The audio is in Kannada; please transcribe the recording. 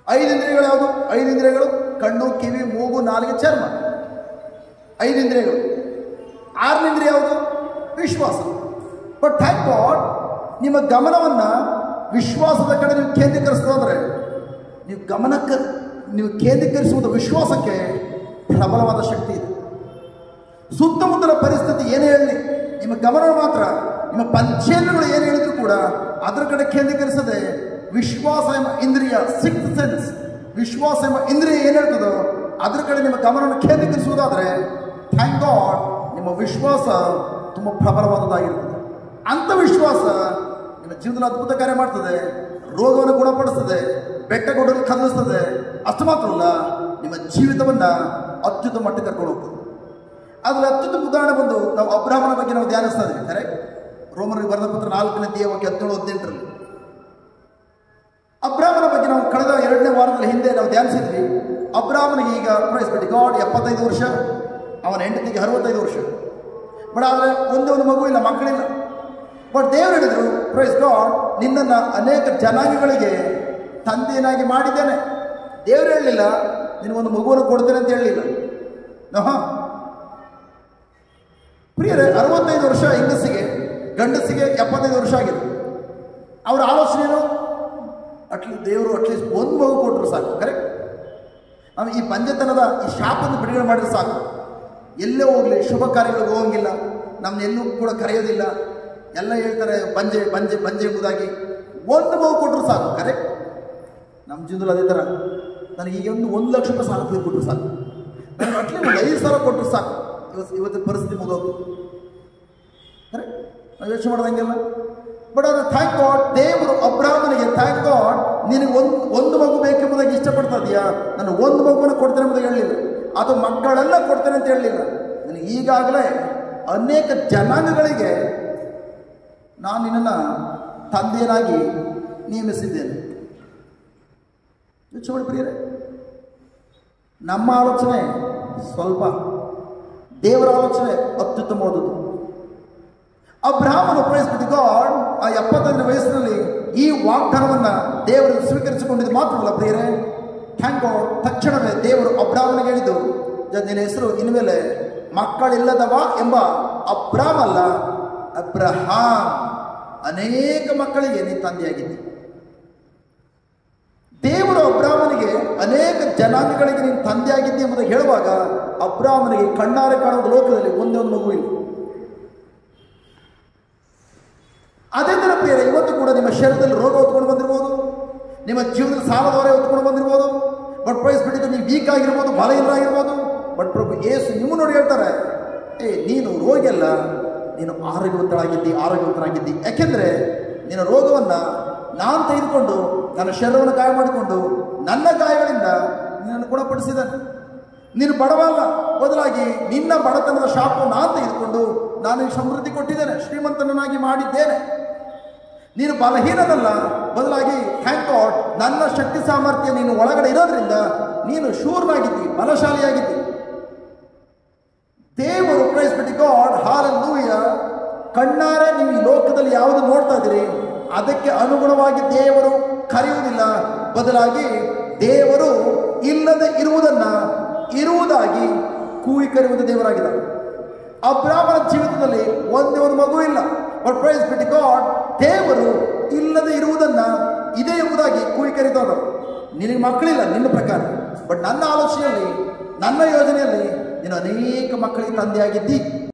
ಐದು ಇಂದ್ರಿಯಗಳು ಯಾವುದು ಐದು ಇಂದ್ರಿಯಗಳು ಕಣ್ಣು ಕಿವಿ ಮೂಗು ನಾಲಿಗೆ ಚರ್ಮ ಐದು ಇಂದ್ರಿಯಗಳು ಆರನೇ ಇಂದ್ರಿಯ ಯಾವುದು ವಿಶ್ವಾಸ ಬಟ್ ಥ್ಯಾಂಕ್ ಗಾಡ್ ನಿಮ್ಮ ಗಮನವನ್ನು ವಿಶ್ವಾಸದ ಕಡೆ ನೀವು ಕೇಂದ್ರೀಕರಿಸೋದ್ರೆ ನೀವು ಗಮನಕ್ಕೆ ನೀವು ಕೇಂದ್ರೀಕರಿಸುವುದು ವಿಶ್ವಾಸಕ್ಕೆ ಪ್ರಬಲವಾದ ಶಕ್ತಿ ಇದೆ ಸುತ್ತಮುತ್ತಲ ಪರಿಸ್ಥಿತಿ ಏನೇ ಹೇಳಲಿ ನಿಮ್ಮ ಗಮನ ಮಾತ್ರ ನಿಮ್ಮ ಪಂಚೇಂದ್ರಗಳು ಏನು ಹೇಳಿದ್ರು ಕೂಡ ಅದರ ಕಡೆ ಕೇಂದ್ರೀಕರಿಸದೆ ವಿಶ್ವಾಸ ಎಂಬ ಇಂದ್ರಿಯ ಸಿಕ್ಸ್ ಸೆನ್ಸ್ ವಿಶ್ವಾಸ ಎಂಬ ಇಂದ್ರಿಯ ಏನು ಹೇಳ್ತದೋ ಅದ್ರ ಕಡೆ ನಿಮ್ಮ ಗಮನವನ್ನು ಕೇಂದ್ರೀಕರಿಸುವುದಾದರೆ ಥ್ಯಾಂಕ್ ಗಾಡ್ ನಿಮ್ಮ ವಿಶ್ವಾಸ ತುಂಬ ಪ್ರಬಲವಾದದ್ದಾಗಿರ್ತದೆ ಅಂಥ ವಿಶ್ವಾಸ ನಿಮ್ಮ ಜೀವನದಲ್ಲಿ ಅದ್ಭುತ ಕಾರ್ಯ ಮಾಡ್ತದೆ ರೋಗವನ್ನು ಗುಣಪಡಿಸ್ತದೆ ಬೆಟ್ಟ ಗುಡ್ಡನ್ನು ಕದಲಿಸ್ತದೆ ಅಷ್ಟು ಮಾತ್ರ ಅಲ್ಲ ನಿಮ್ಮ ಜೀವಿತವನ್ನು ಅತ್ಯುತ್ತಮ ಮಟ್ಟಕ್ಕೆ ಕರ್ಕೊಂಡು ಹೋಗ್ತದೆ ಅದ್ರ ಅತ್ಯುತ್ತಮ ಉದಾಹರಣೆ ಬಂದು ನಾವು ಅಬ್ರಾಹ್ಮನ ಬಗ್ಗೆ ನಾವು ಧ್ಯಾನಿಸ್ತಾ ಇದ್ದೀವಿ ಕರೆ ರೋಮರಿಗೆ ಬರೆದ ಪತ್ರ ನಾಲ್ಕನೇ ದೇವಕ್ಕೆ ಹದಿನೇಳು ಹದಿನೆಂಟರಲ್ಲಿ ಅಬ್ರಾಹ್ಮನ ಬಗ್ಗೆ ನಾವು ಕಳೆದ ಎರಡನೇ ವಾರದಲ್ಲಿ ಹಿಂದೆ ನಾವು ಧ್ಯಾನಿಸಿದ್ವಿ ಅಬ್ರಾಹ್ಮನಿಗೆ ಈಗ ಪ್ರೈಸ್ಬಿಟ್ಟು ಗಾಡ್ ಎಪ್ಪತ್ತೈದು ವರ್ಷ ಅವನ ಹೆಂಡತಿಗೆ ಅರವತ್ತೈದು ವರ್ಷ ಬಟ್ ಆದರೆ ಒಂದೇ ಒಂದು ಮಗು ಇಲ್ಲ ಮಕ್ಕಳಿಲ್ಲ ಬಟ್ ದೇವರು ಹೇಳಿದರು ಪ್ರೈಸ್ ಗಾಡ್ ನಿನ್ನನ್ನು ಅನೇಕ ಜನಾಂಗಗಳಿಗೆ ತಂದೆಯನ್ನಾಗಿ ಮಾಡಿದ್ದೇನೆ ದೇವರು ಹೇಳಲಿಲ್ಲ ನಿನಗೊಂದು ಮಗುವನ್ನು ಕೊಡ್ತೇನೆ ಅಂತ ಹೇಳಲಿಲ್ಲ ನಹ ಪ್ರಿಯರೇ ಅರವತ್ತೈದು ವರ್ಷ ಹೆಂಗಸಿಗೆ ಗಂಡಸಿಗೆ ಎಪ್ಪತ್ತೈದು ವರ್ಷ ಆಗಿದೆ ಅವರ ಆಲೋಚನೆ ಏನು ಅಟ್ಲಿ ದೇವರು ಅಟ್ಲೀಸ್ಟ್ ಒಂದು ಮಗು ಕೊಟ್ಟರು ಸಾಕು ಕರೆಕ್ಟ್ ನಾವು ಈ ಪಂಚತನದ ಈ ಶಾಪನ್ನು ಬಿಡುಗಡೆ ಮಾಡಿದ್ರೆ ಸಾಕು ಎಲ್ಲೇ ಹೋಗಲಿ ಶುಭ ಕಾರ್ಯಗಳಿಗೆ ಹೋಗಂಗಿಲ್ಲ ನಮ್ಮನ್ನ ಎಲ್ಲೂ ಕೂಡ ಕರೆಯೋದಿಲ್ಲ ಎಲ್ಲ ಹೇಳ್ತಾರೆ ಬಂಜೆ ಬಂಜೆ ಬಂಜೆ ಎಂಬುದಾಗಿ ಒಂದು ಮಗು ಕೊಟ್ಟರು ಸಾಕು ಕರೆಕ್ಟ್ ನಮ್ಮ ಜೀವನದಲ್ಲಿ ಅದೇ ಥರ ನನಗೆ ಈಗ ಒಂದು ಒಂದು ಲಕ್ಷ ರೂಪಾಯಿ ಸಾಲ ಕೊಟ್ಟರು ಸಾಕು ನನಗೆ ಅಟ್ಲೀಸ್ಟ್ ಒಂದು ಐದು ಸಾವಿರ ಕೊಟ್ಟರು ಸಾಕು ಇವತ್ತು ಇವತ್ತಿನ ಪರಿಸ್ಥಿತಿ ಮುಗಿದೋದು ಕರೆಕ್ಟ್ ನಾವು ಯೋಚನೆ ಮಾಡ್ದಂಗೆಲ್ಲ ಬಟ್ ಅದು ಥ್ಯಾಂಕ್ ಗಾಡ್ ದೇವರು ಅಬ್ರಾಹ್ಮನಿಗೆ ಥ್ಯಾಂಕ್ ಗಾಡ್ ನಿನಗೆ ಒಂದು ಒಂದು ಮಗು ಬೇಕೆಂಬುದಾಗಿ ಇಷ್ಟಪಡ್ತಾ ಇದೆಯಾ ನಾನು ಒಂದು ಮಗುವನ್ನು ಕೊಡ್ತೇನೆ ಎಂಬುದಾಗಿ ಹೇಳಲಿಲ್ಲ ಅದು ಮಕ್ಕಳೆಲ್ಲ ಕೊಡ್ತೇನೆ ಅಂತ ಹೇಳಲಿಲ್ಲ ನನಗೆ ಈಗಾಗಲೇ ಅನೇಕ ಜನಾಂಗಗಳಿಗೆ ನಾನು ನಿನ್ನನ್ನು ತಂದೆಯನಾಗಿ ನೇಮಿಸಿದ್ದೇನೆ ಯೋಚನೆ ಮಾಡಿ ಪ್ರಿಯರೇ ನಮ್ಮ ಆಲೋಚನೆ ಸ್ವಲ್ಪ ದೇವರ ಆಲೋಚನೆ ಅತ್ಯುತ್ತಮವಾದದ್ದು ಅಬ್ರಾಹ್ಮನು ಪ್ರೈಸ್ಬಿಟ್ಟು ಗಾಡ್ ಆ ಎಪ್ಪತ್ತೈದನೇ ವಯಸ್ಸಿನಲ್ಲಿ ಈ ವಾಗ್ದಾನವನ್ನು ದೇವರು ಸ್ವೀಕರಿಸಿಕೊಂಡಿದ್ದು ಮಾತ್ರವಲ್ಲ ಪ್ರಿಯರೇ ಥ್ಯಾಂಕ್ ಗಾಡ್ ತಕ್ಷಣವೇ ದೇವರು ಅಬ್ರಾಹ್ಮನಿಗೆ ಹೇಳಿದ್ದು "ಜ- ನಿನ್ನ ಹೆಸರು ಇನ್ಮೇಲೆ ಮಕ್ಕಳಿಲ್ಲದವ ಎಂಬ ಅಬ್ರಾಮ್ ಅಲ್ಲ ಅಬ್ರಹಾಂ ಅನೇಕ ಮಕ್ಕಳಿಗೆ ನೀನು ತಂದೆಯಾಗಿದ್ದೆ ದೇವರು ಅಬ್ರಾಹ್ಮನಿಗೆ ಅನೇಕ ಜನಾಂಗಗಳಿಗೆ ನೀನು ತಂದೆಯಾಗಿದ್ದೆ ಎಂಬುದಾಗಿ ಹೇಳುವಾಗ ಅಬ್ರಾಹ್ಮನಿಗೆ ಕಣ್ಣಾರೆ ಕಾಣುವ ಲೋಕದಲ್ಲಿ ಒಂದೇ ಒಂದು ಮಗು ಇಲ್ಲ ಅದೇ ಥರ ಪ್ರಿಯರೇ ಇವತ್ತು ಕೂಡ ನಿಮ್ಮ ಶರೀರದಲ್ಲಿ ರೋಗ ಹೊತ್ಕೊಂಡು ಬಂದಿರ್ಬೋದು ನಿಮ್ಮ ಜೀವನದಲ್ಲಿ ಸಾಲದ ಹೊರೆ ಹೊತ್ಕೊಂಡು ಬಂದಿರ್ಬೋದು ಬಟ್ ಪ್ರೈಸ್ ಬಿಟ್ಟಿದ್ದು ನೀವು ವೀಕ್ ಆಗಿರ್ಬೋದು ಬಲ ಇಲ್ಲರಾಗಿರ್ಬೋದು ಬಟ್ ಪ್ರಭು ಏಸು ನಿಮ್ಮ ನೋಡಿ ಹೇಳ್ತಾರೆ ಏ ನೀನು ರೋಗಿ ಅಲ್ಲ ನೀನು ಆರೋಗ್ಯವಂತರಾಗಿದ್ದಿ ಆರೋಗ್ಯವಂತರಾಗಿದ್ದಿ ಯಾಕೆಂದರೆ ನಿನ್ನ ರೋಗವನ್ನು ನಾನು ತೆಗೆದುಕೊಂಡು ನನ್ನ ಶರೀರವನ್ನು ಗಾಯ ಮಾಡಿಕೊಂಡು ನನ್ನ ಗಾಯಗಳಿಂದ ನಿನ್ನನ್ನು ಗುಣಪಡಿಸಿದ್ದಾನೆ ನೀನು ಬಡವಲ್ಲ ಬದಲಾಗಿ ನಿನ್ನ ಬಡತನದ ಶಾಪವನ್ನು ನಾನು ತೆಗೆದುಕೊಂಡು ನಾನು ನಿನಗೆ ಸಮೃದ್ಧಿ ಕೊಟ್ಟಿದ್ದೇನೆ ಶ್ರೀಮಂತನನ್ನಾಗಿ ಮಾಡಿದ್ದೇನೆ ನೀನು ಬಲಹೀನನಲ್ಲ ಬದಲಾಗಿ ಥ್ಯಾಂಕ್ ಗಾಡ್ ನನ್ನ ಶಕ್ತಿ ಸಾಮರ್ಥ್ಯ ನೀನು ಒಳಗಡೆ ಇರೋದ್ರಿಂದ ನೀನು ಶೂರ್ನಾಗಿದ್ದಿ ಬಲಶಾಲಿಯಾಗಿದ್ದಿ ದೇವರು ಪ್ರೈಸ್ ಬಿಟ್ಟು ಗಾಡ್ ಹಾಲಲ್ಲೂಯ ಕಣ್ಣಾರೆ ನೀವು ಈ ಲೋಕದಲ್ಲಿ ಯಾವುದು ನೋಡ್ತಾ ಇದ್ದೀರಿ ಅದಕ್ಕೆ ಅನುಗುಣವಾಗಿ ದೇವರು ಕರೆಯುವುದಿಲ್ಲ ಬದಲಾಗಿ ದೇವರು ಇಲ್ಲದೆ ಇರುವುದನ್ನ ಇರುವುದಾಗಿ ಕೂಗಿ ಕರೆಯುವುದು ದೇವರಾಗಿದ್ದಾರೆ ಅಬ್ರಾಹ್ಮಣ ಜೀವಿತದಲ್ಲಿ ಒಂದೇ ಒಂದು ಮಗು ಇಲ್ಲ ಬಟ್ ಪ್ರೈಸ್ ಬಿಟ್ಟು ಗಾಡ್ ದೇವರು ಇಲ್ಲದೆ ಇರುವುದನ್ನ ಇದೆ ಎಂಬುದಾಗಿ ಕೂಗಿ ಕರೀತಾ ಇದ್ದಾರೆ ನಿನಗೆ ಮಕ್ಕಳಿಲ್ಲ ನಿನ್ನ ಪ್ರಕಾರ ಬಟ್ ನನ್ನ ಆಲೋಚನೆಯಲ್ಲಿ ನನ್ನ ಯೋಜನೆಯಲ್ಲಿ ನೀನು ಅನೇಕ ಮಕ್ಕಳಿಗೆ ತಂದೆಯಾಗಿದ್ದಿ